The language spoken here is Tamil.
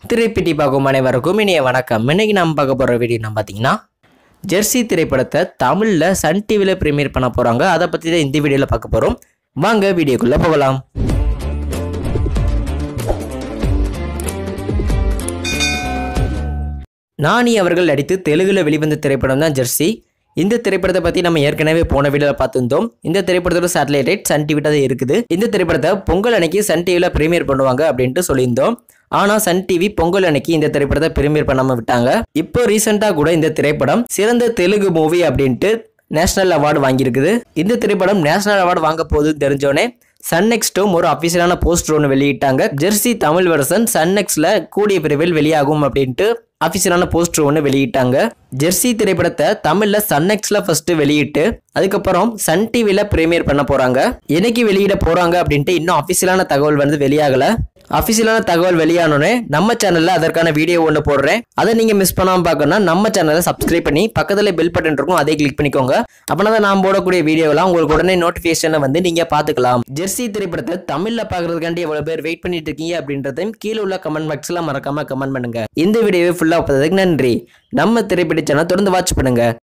திரைப்பிட்டி பார்க்கும் அனைவருக்கும் இனிய வணக்கம் இன்னைக்கு நம்ம பார்க்க போகிற வீடியோ என்ன பார்த்தீங்கன்னா ஜெர்சி திரைப்படத்தை தமிழில் சன் டிவியில் ப்ரீமியர் பண்ண போகிறாங்க அதை பற்றி தான் இந்த வீடியோவில் பார்க்க போகிறோம் வாங்க வீடியோக்குள்ளே போகலாம் நானி அவர்கள் நடித்து தெலுங்குல வெளிவந்த திரைப்படம் தான் ஜெர்சி இந்த திரைப்படத்தை பற்றி நம்ம ஏற்கனவே போன வீடியோவில் பார்த்துருந்தோம் இந்த திரைப்படத்தோட சேட்டலைட் ரைட் சன் டிவி தான் இருக்குது இந்த திரைப்படத்தை பொங்கல் அன்னைக்கு சன் டிவியில் ப்ரீமியர் பண்ணுவாங்க அப்படின்ட்டு சொல்லியிருந்தோம் ஆனால் சன் டிவி பொங்கல் அன்னைக்கு இந்த திரைப்படத்தை ப்ரீமியர் பண்ணாமல் விட்டாங்க இப்போ ரீசெண்டாக கூட இந்த திரைப்படம் சிறந்த தெலுங்கு மூவி அப்படின்ட்டு நேஷனல் அவார்டு வாங்கியிருக்குது இந்த திரைப்படம் நேஷனல் அவார்டு வாங்க போகுதுன்னு தெரிஞ்சோடனே சன் நெக்ஸ்ட்டும் ஒரு அஃபிஷியலான போஸ்டர் ஒன்று வெளியிட்டாங்க ஜெர்சி தமிழ் வெர்சன் சன் நெக்ஸ்ட்ல கூடிய விரைவில் வெளியாகும் அப்படின்ட்டு அஃபிஷியலான போஸ்டர் ஒன்று வெளியிட்டாங்க ஜெர்சி திரைப்படத்தை தமிழ்ல சன் நெக்ஸ்ட்ல ஃபர்ஸ்ட் வெளியிட்டு அதுக்கப்புறம் சன் டிவில பிரீமியர் பண்ண போறாங்க என்னைக்கு வெளியிட போறாங்க அப்படின்ட்டு இன்னும் அஃபிஷியலான தகவல் வந்து வெளியாகல அஃபிஷியலான தகவல் வெளியானோடனே நம்ம சேனல்ல அதற்கான வீடியோ ஒன்று போடுறேன் அதை நீங்க மிஸ் பண்ணாம பார்க்கணும்னா நம்ம சேனலை சப்ஸ்கிரைப் பண்ணி பக்கத்துல பெல் பட்டன் இருக்கும் அதை கிளிக் பண்ணிக்கோங்க அப்பனா தான் நான் போடக்கூடிய வீடியோலாம் உங்களுக்கு உடனே நோட்டிஃபிகேஷனை வந்து நீங்க பார்த்துக்கலாம் ஜெர்சி திரைப்படத்தை தமிழ்ல பார்க்கறதுக்காண்டி எவ்வளவு பேர் வெயிட் பண்ணிட்டு இருக்கீங்க அப்படின்றதையும் கீழே உள்ள கமெண்ட் பாக்ஸ்ல மறக்காம கமெண்ட் பண்ணுங்க இந்த வீடியோவை ஃபுல்லா பார்த்ததுக்கு நன்றி நம்ம திரைப்பட சேனல் தொடர்ந்து வாட்ச் பண்ணுங்க